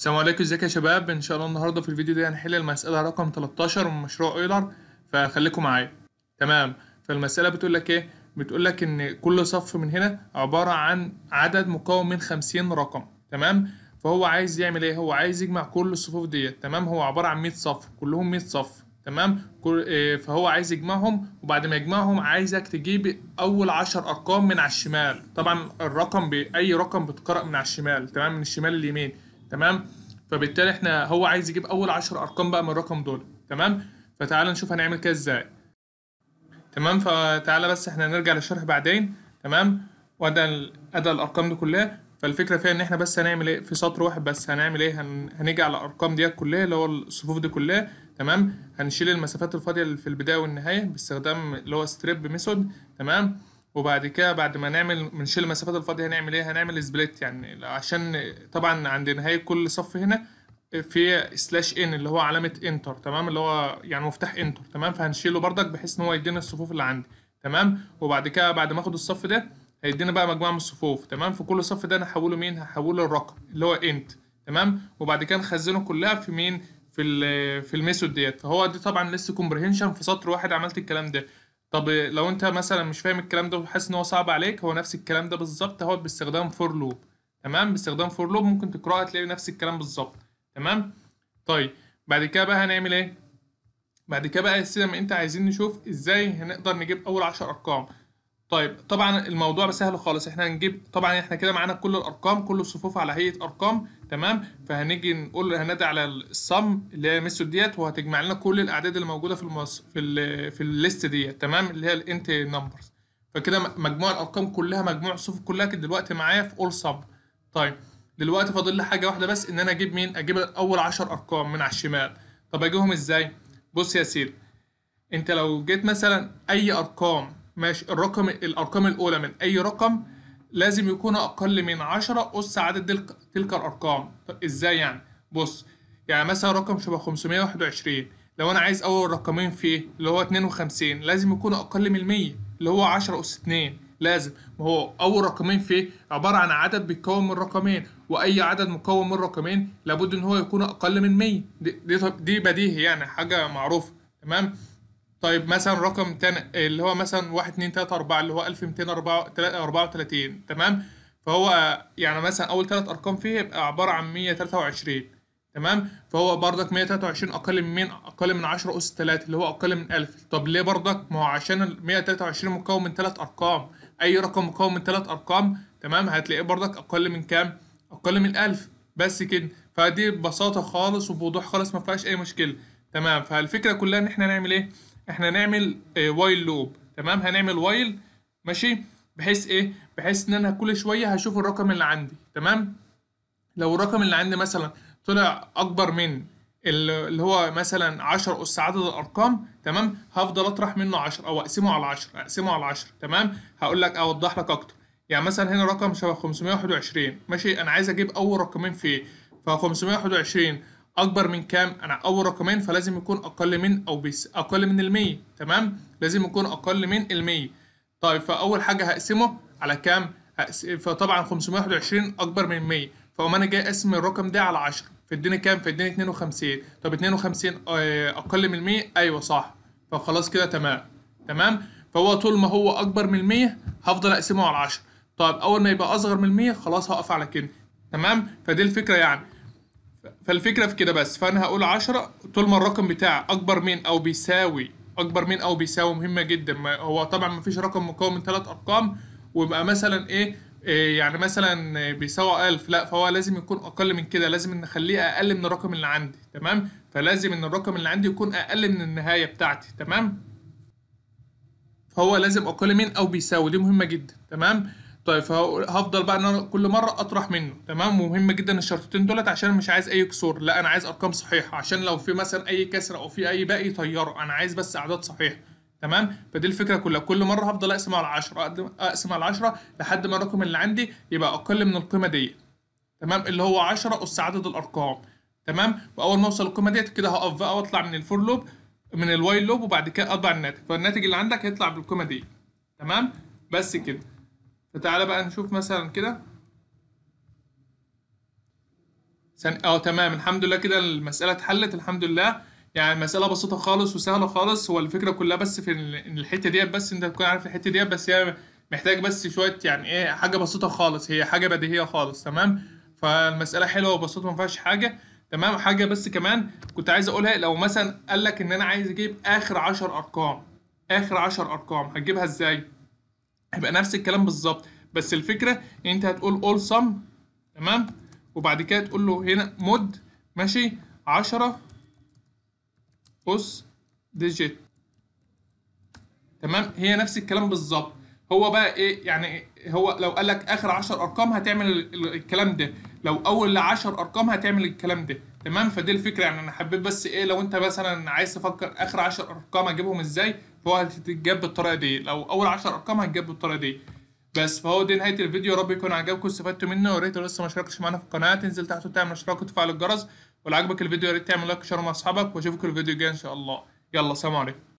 السلام عليكم ازيك يا شباب ان شاء الله النهارده في الفيديو ده هنحل المساله رقم 13 من مشروع اويلر فخليكم معايا تمام فالمساله بتقول لك ايه بتقول لك ان كل صف من هنا عباره عن عدد مكون من 50 رقم تمام فهو عايز يعمل ايه هو عايز يجمع كل الصفوف ديت تمام هو عباره عن 100 صف كلهم 100 صف تمام كل إيه فهو عايز يجمعهم وبعد ما يجمعهم عايزك تجيب اول 10 ارقام من على الشمال طبعا الرقم باي رقم بتقرأ من على الشمال تمام من الشمال لليمين تمام فبالتالي احنا هو عايز يجيب اول 10 ارقام بقى من الرقم دول تمام فتعال نشوف هنعمل كده ازاي تمام فتعالى بس احنا نرجع للشرح بعدين تمام وده ال- ادى الارقام دي كلها فالفكره فيها ان احنا بس هنعمل ايه في سطر واحد بس هنعمل ايه هن... هنيجي على الارقام ديت كلها اللي هو الصفوف دي كلها تمام هنشيل المسافات الفاضيه اللي في البدايه والنهايه باستخدام اللي هو ستريب ميثود تمام وبعد كده بعد ما نعمل بنشيل المسافات الفاضيه هنعمل ايه هنعمل سبليت يعني عشان طبعا عند نهايه كل صف هنا في سلاش ان اللي هو علامه انتر تمام اللي هو يعني مفتاح انتر تمام فهنشيله بردك بحيث ان هو يدينا الصفوف اللي عندي تمام وبعد كده بعد ما اخد الصف ده هيدينا بقى مجموعه من الصفوف تمام في كل صف ده انا هحوله مين هحوله الرقم اللي هو انت تمام وبعد كده نخزنه كلها في مين في ال في الميثود ديت فهو دي طبعا لسه كومبريهنشن في سطر واحد عملت الكلام ده طب لو انت مثلا مش فاهم الكلام ده وحاسس ان هو صعب عليك هو نفس الكلام ده بالظبط اهو باستخدام فور لوب تمام باستخدام فور لوب ممكن تقراها تلاقي نفس الكلام بالظبط تمام طيب بعد كده بقى هنعمل ايه بعد كده بقى يا سيدي ما انت عايزين نشوف ازاي هنقدر نجيب اول عشر ارقام طيب طبعا الموضوع سهل خالص احنا هنجيب طبعا احنا كده معانا كل الارقام كل الصفوف على هيئه ارقام تمام فهنيجي نقول هنادي على الصم اللي هي الميثود ديت وهتجمع لنا كل الاعداد اللي موجوده في المص... في ال... في الليست ديت تمام اللي هي الانت نمبرز فكده م- مجموع الارقام كلها مجموع الصفوف كلها كده دلوقتي معايا في اول صب طيب دلوقتي فاضل لي حاجه واحده بس ان انا اجيب مين اجيب اول 10 ارقام من على الشمال طب اجيبهم ازاي بص يا سيدي انت لو جيت مثلا اي ارقام ماشي الرقم الارقام الاولى من اي رقم لازم يكون اقل من 10 اس عدد تلك, تلك الارقام طب ازاي يعني بص يعني مثلا رقم شبه 521 لو انا عايز اول رقمين فيه اللي هو 52 لازم يكون اقل من 100 اللي هو 10 اس 2 لازم ما هو اول رقمين فيه عباره عن عدد بيتكون من رقمين واي عدد مكون من رقمين لابد ان هو يكون اقل من 100 دي دي, دي بديهي يعني حاجه معروفه تمام طيب مثلا رقم تاني اللي هو مثلا واحد اتنين تلاتة أربعة اللي هو ألف ميتين أربعة وتلاتين تمام فهو يعني مثلا أول تلات أرقام فيه يبقى عبارة عن مية تلاتة وعشرين تمام فهو برضك مية تلاتة وعشرين أقل من مين أقل من عشرة أس تلاتة اللي هو أقل من ألف طب ليه برضك ما هو عشان المية تلاتة وعشرين مكون من تلات أرقام أي رقم مكون من تلات أرقام تمام هتلاقيه برضك أقل من كام أقل من ألف بس كده فدي ببساطة خالص وبوضوح خالص ما فيهاش أي مشكلة تمام فالفكرة كلها إن إحنا نعمل إيه احنا نعمل وايل لوب تمام هنعمل وايل ماشي بحيث ايه بحيث ان انا كل شويه هشوف الرقم اللي عندي تمام لو الرقم اللي عندي مثلا طلع اكبر من ال- اللي هو مثلا 10 اس عدد الارقام تمام هفضل اطرح منه 10 او اقسمه على 10 اقسمه على 10 تمام هقول لك اوضح لك اكتر يعني مثلا هنا رقم شبه 521 ماشي انا عايز اجيب اول رقمين فيه ف 521 اكبر من كام انا اول رقمين فلازم يكون اقل من او بيس اقل من ال100 تمام لازم يكون اقل من ال100 طيب فاول حاجه هقسمه على كام هقس... فطبعا 521 اكبر من 100 فاقوم انا جاي اقسم الرقم ده على 10 فاديني كام فاديني 52 طب 52 آه، اقل من 100 ايوه صح فخلاص كده تمام تمام فهو طول ما هو اكبر من 100 هفضل اقسمه على 10 طيب اول ما يبقى اصغر من 100 خلاص هقف على كده تمام فدي الفكره يعني فالفكرة في كده بس فأنا هقول عشرة طول ما الرقم بتاعي أكبر من أو بيساوي أكبر من أو بيساوي مهمة جدا ما هو طبعا مفيش رقم مكون من ثلاث أرقام ويبقى مثلا إيه, إيه يعني مثلا بيساوي ألف لا فهو لازم يكون أقل من كده لازم نخليه أقل من الرقم اللي عندي تمام فلازم إن الرقم اللي عندي يكون أقل من النهاية بتاعتي تمام فهو لازم اقل من او بيساوي دي مهمه جدا تمام طيب فهفضل بقى ان انا كل مره اطرح منه تمام ومهم جدا الشرطتين دولت عشان مش عايز اي كسور لا انا عايز ارقام صحيحه عشان لو في مثلا اي كسر او في اي باقي يطيره انا عايز بس اعداد صحيحه تمام فدي الفكره كلها كل مره هفضل اقسم على 10 اقسم على 10 لحد ما الرقم اللي عندي يبقى اقل من القيمه دي تمام اللي هو 10 اس عدد الارقام تمام واول ما اوصل القيمه ديت كده هقف بقى واطلع من الفور لوب من الوايل لوب وبعد كده اطبع الناتج فالناتج اللي عندك هيطلع بالقيمه دي تمام بس كده فتعالى بقى نشوف مثلا كده ثاني اه تمام الحمد لله كده المسألة اتحلت الحمد لله يعني المسألة بسيطة خالص وسهلة خالص هو الفكرة كلها بس في ال- إن الحتة ديت بس انت تكون عارف الحتة ديت بس هي محتاج بس شوية يعني ايه حاجة بسيطة خالص هي حاجة بديهية خالص تمام فالمسألة حلوة وبسيطة ما فيهاش حاجة تمام حاجة بس كمان كنت عايز اقولها لو مثلا قال لك ان انا عايز اجيب اخر عشر ارقام اخر عشر ارقام هتجيبها ازاي؟ هيبقى نفس الكلام بالظبط بس الفكرة ان انت هتقول all sum تمام وبعد كده تقول له هنا مود ماشي 10 اس ديجيت تمام هي نفس الكلام بالظبط هو بقى ايه يعني هو لو قال لك اخر 10 ارقام هتعمل ال- ال- الكلام ده لو اول 10 ارقام هتعمل الكلام ده تمام فدي الفكره يعني انا حبيت بس ايه لو انت مثلا عايز تفكر اخر 10 ارقام اجيبهم ازاي فهو هتتجاب بالطريقه دي لو اول 10 ارقام هتجاب بالطريقه دي بس فهو دي نهايه الفيديو يا رب يكون عجبكم واستفدتوا منه يا ريت لو لسه ما اشتركتش معانا في القناه تنزل تحت وتعمل اشتراك وتفعل الجرس ولو عجبك الفيديو يا ريت تعمل لايك وشير مع اصحابك واشوفكم الفيديو الجاي ان شاء الله يلا سلام عليكم